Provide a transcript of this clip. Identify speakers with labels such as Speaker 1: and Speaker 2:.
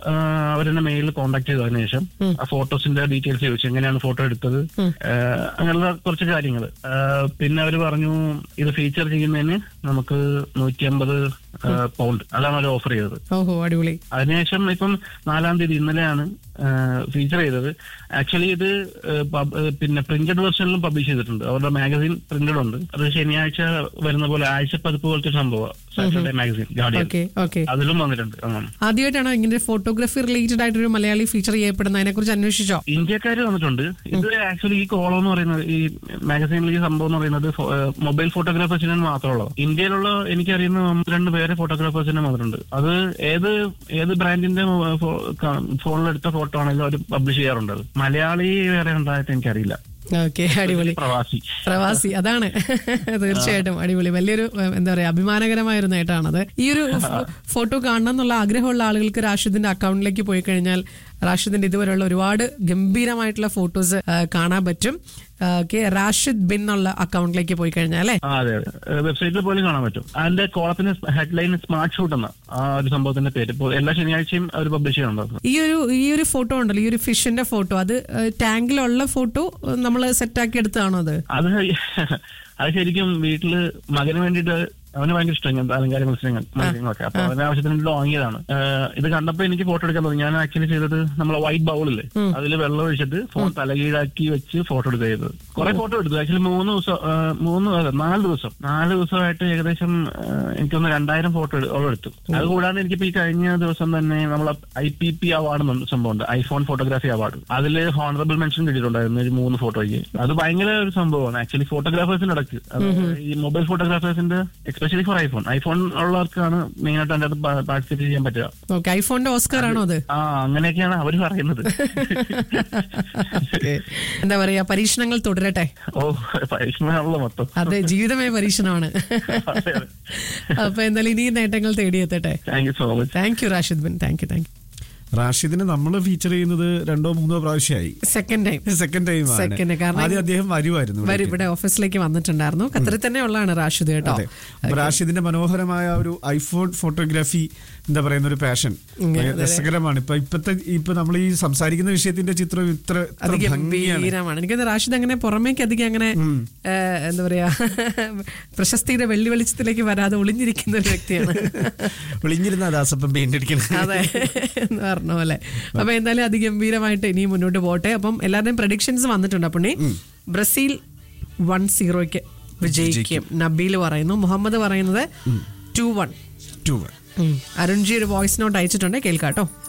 Speaker 1: അവരെന്നെ മെയിലിൽ കോൺടാക്ട് ചെയ്തതിനു ശേഷം ആ ഫോട്ടോസിന്റെ ഡീറ്റെയിൽസ് ചോദിച്ചു എങ്ങനെയാണ് ഫോട്ടോ എടുത്തത് ആ, അങ്ങനെയുള്ള കുറച്ച് കാര്യങ്ങൾ പിന്നെ അവർ പറഞ്ഞു ഇത് ഫീച്ചർ ചെയ്യുന്നതിന് നമുക്ക് നൂറ്റി അമ്പത് പൗണ്ട് അതാണ് അവർ ഓഫർ ചെയ്തത്
Speaker 2: ഓഹോ അടിപൊളി
Speaker 1: അതിനുശേഷം ഇപ്പം നാലാം തീയതി ഇന്നലെയാണ് ഫീച്ചർ ചെയ്തത് ആക്ച്വലി ഇത് ആ, പബ്- ആ, പിന്നെ പ്രിന്റഡ് വെർഷനിലും പബ്ലിഷ് ചെയ്തിട്ടുണ്ട് അവരുടെ മാഗസിൻ പ്രിന്റഡ് ഉണ്ട് അത് ശനിയാഴ്ച വരുന്ന പോലെ ആഴ്ച പതിപ്പ് പോലത്തെ സംഭവം Saturday magazine Guardian
Speaker 2: okay okay
Speaker 1: അതിലും വന്നിട്ടുണ്ട് അങ്ങനെ
Speaker 2: ആദ്യമായിട്ടാണോ ഇങ്ങനെ ഫോട്ടോഗ്രാഫി റിലേറ്റഡ് ആയിട്ടൊരു മലയാളി ഫീച്ചർ ചെയ്യപ്പെടുന്നത് അതിനെ കുറിച്ച് അന്വേഷിച്ചോ
Speaker 1: ഇന്ത്യക്കാര് വന്നിട്ടുണ്ട് ഇത് ആക്ച്വലി ഈ കോളം എന്ന് പറയുന്നത് ഈ മാഗസീനിൽ ഈ സംഭവം എന്ന് പറയുന്നത് മൊബൈൽ ഫോട്ടോഗ്രാഫേഴ്സിന് മാത്രമുള്ള ഇന്ത്യയിലുള്ള എനിക്കറിയുന്ന ഒന്ന് രണ്ട് പേരെ ഫോട്ടോഗ്രാഫേഴ്സിനെ വന്നിട്ടുണ്ട് അത് ഏത് ഏത് ബ്രാൻഡിന്റെ ഫോണിൽ എടുത്ത ഫോട്ടോ ആണെങ്കിലും അവർ പബ്ലിഷ് ചെയ്യാറുണ്ട് അത് മലയാളി വേറെ ഉണ്ടായിട്ട് എനിക്കറിയില്ല
Speaker 2: ഓക്കെ അടിപൊളി
Speaker 1: പ്രവാസി
Speaker 2: പ്രവാസി അതാണ് തീർച്ചയായിട്ടും അടിപൊളി വലിയൊരു ഏഹ്, എന്താ പറയാ അഭിമാനകരമായ ഒരു നേട്ടമാണത് ഈ ഒരു ഫോ- ഫോട്ടോ കാണണം എന്നുള്ള ആഗ്രഹമുള്ള ആളുകൾക്ക് റാഷിദിന്റെ അക്കൗണ്ടിലേക്ക് പോയി കഴിഞ്ഞാൽ റാഷിദിന്റെ ഇതുവരെയുള്ള ഒരുപാട് ഗംഭീരമായിട്ടുള്ള ഫോട്ടോസ് കാണാൻ പറ്റും ഓക്കെ റാഷിദ് ബിൻ എന്നുള്ള അക്കൗണ്ടിലേക്ക് പോയി കഴിഞ്ഞാൽ അല്ലേ
Speaker 1: ആ അതെ അതെ വെബ്സൈറ്റിൽ പോലും കാണാൻ പറ്റും അതിന്റെ കോളത്തിന്റെ ഹെഡ്ലൈൻ സ്മാർട്ട് ഷൂട്ട് എന്ന ആ ഒരു സംഭവത്തിന്റെ പേര് ഇപ്പോൾ എല്ലാ ശനിയാഴ്ചയും അവർ പബ്ലിഷ് ചെയ്യുന്നുണ്ട്
Speaker 2: ഈ ഒരു ഈ ഒരു ഫോട്ടോ ഉണ്ടല്ലോ ഈ ഒരു ഫിഷിന്റെ ഫോട്ടോ അത് ഏഹ്, ടാങ്കിലുള്ള ഫോട്ടോ നമ്മൾ സെറ്റാക്കി എടുത്തതാണോ അത്
Speaker 1: അത് അത് ശരിക്കും വീട്ടില് മകന് വേണ്ടിയിട്ട് അവന് ഭയങ്കര ഇഷ്ടം ഇങ്ങനത്തെ അലങ്കാര മത്സരങ്ങൾ മത്സരങ്ങളൊക്കെ അപ്പൊ അവന്റെ ആവശ്യത്തിന് വേണ്ടി വാങ്ങിയതാണ് ഏഹ് ഇത് കണ്ടപ്പോ എനിക്ക് ഫോട്ടോ എടുക്കാൻ തോന്നി ഞാൻ ആക്ച്വലി ചെയ്തത് നമ്മളെ വൈറ്റ് ബൗളില്ലേ അതിൽ വെള്ളം ഒഴിച്ചിട്ട് ഫോൺ തലകീഴാക്കി വെച്ച് ഫോട്ടോ എടുക്കുക ചെയ്തത് കുറെ ഫോട്ടോ എടുത്തു ആക്ച്വലി മൂന്ന് ദിവസം ഏഹ് മൂന്ന് അല്ല നാല് ദിവസം നാല് ദിവസമായിട്ട് ഏകദേശം ഏഹ് എനിക്കൊന്ന് രണ്ടായിരം ഫോട്ടോ എടുത്തു അത് കൂടാതെ എനിക്കിപ്പോ ഈ കഴിഞ്ഞ ദിവസം തന്നെ നമ്മളെ ഐ പി പി അവാർഡ് എന്ന സംഭവമുണ്ട് ഐഫോൺ ഫോട്ടോഗ്രാഫി അവാർഡ് അതിൽ ഹോണറബിൾ മെൻഷൻ കിട്ടിയിട്ടുണ്ടായിരുന്നു ഒരു മൂന്ന് ഫോട്ടോയ്ക്ക് അത് ഭയങ്കര ഒരു സംഭവമാണ് ആക്ച്വലി ഫോട്ടോഗ്രാഫേഴ്സിന്റെ ഇടയ്ക്ക് അത് ഈ മൊബൈൽ ഫോട്ടോഗ്രാഫേഴ്സിന്റെ എസ്പെഷ്യലി ഫോർ ഐഫോൺ ഐഫോൺ ഉള്ളവർക്കാണ് മെയിൻ ആയിട്ട് അതിന്റെ അകത്ത് പാർട്ടിസിപ്പേറ്റ് ചെയ്യാൻ പറ്റുക
Speaker 2: ഓക്കെ ഐഫോണിന്റെ ഓസ്കാർ ആണോ അത്
Speaker 1: ആ അങ്ങനെയൊക്കെയാണ് അവർ പറയുന്നത്
Speaker 2: എന്താ പറയാ പരീക്ഷണങ്ങൾ തുടരട്ടെ
Speaker 1: ഓ പരീക്ഷണമാണല്ലോ മൊത്തം
Speaker 2: അതെ ജീവിതമേ പരീക്ഷണമാണ് അപ്പൊ എന്തായാലും ഇനിയും നേട്ടങ്ങൾ തേടിയെത്തട്ടെ
Speaker 1: thank you so much
Speaker 2: thank you Rashid Bin thank you thank you
Speaker 3: റാഷിദിനെ നമ്മൾ ഫീച്ചർ ചെയ്യുന്നത് രണ്ടോ മൂന്നോ പ്രാവശ്യമായി
Speaker 2: second time
Speaker 3: second time
Speaker 2: Second, കാരണം
Speaker 3: ആദ്യം അദ്ദേഹം വരുമായിരുന്നു
Speaker 2: വരും
Speaker 3: ഇവിടേക്ക്.
Speaker 2: ഇവിടെ ഓഫീസിലേക്ക് വന്നിട്ടുണ്ടായിരുന്നു ഖത്തറിൽ തന്നെ ഉള്ളതാണ് റാഷിദ് കേട്ടോ
Speaker 3: അതെ അപ്പൊ റാഷിദിന്റെ മനോഹരമായ ഒരു ഐഫോൺ ഫോട്ടോഗ്രാഫി എന്താ പറയുന്ന ഒരു പാഷൻ രസകരമാണ് ഇപ്പൊ ഇപ്പത്തെ ഇപ്പൊ നമ്മൾ ഈ സംസാരിക്കുന്ന വിഷയത്തിന്റെ ചിത്രം ഇത്ര ഇത്ര
Speaker 2: അത്
Speaker 3: ഭംഗിയാണ്
Speaker 2: ഗംഭീരമാണ് എനിക്കത് റാഷിദ് അങ്ങനെ പുറമേക്ക് അധികം അങ്ങനെ ഏഹ്, എന്താ പറയാ പ്രശസ്തിയുടെ വെള്ളി വെളിച്ചത്തിലേക്ക് വരാതെ ഒളിഞ്ഞിരിക്കുന്ന ഒരു വ്യക്തിയാണ്
Speaker 3: വിളിഞ്ഞിരുന്ന ദാസപ്പം പെയിന്റ് അടിക്കണം
Speaker 2: അതെ എന്ന് പറഞ്ഞ പോലെ അപ്പൊ എന്തായാലും അതിഗംഭീരമായിട്ട് ഇനിയും മുന്നോട്ട് പോട്ടെ അപ്പം എല്ലാവരുടെയും പ്രഡിക്ഷൻസ് വന്നിട്ടുണ്ട് അപ്പുണ്ണി ബ്രസീൽ വൺ സീറോയ്ക്ക് വിജയിക്കും നബീൽ പറയുന്നു മുഹമ്മദ് പറയുന്നത് ടു വൺ
Speaker 3: ടു
Speaker 2: അരുൺജി ഒരു വോയിസ് നോട്ട് അയച്ചിട്ടുണ്ട് കേൾക്കാട്ടോ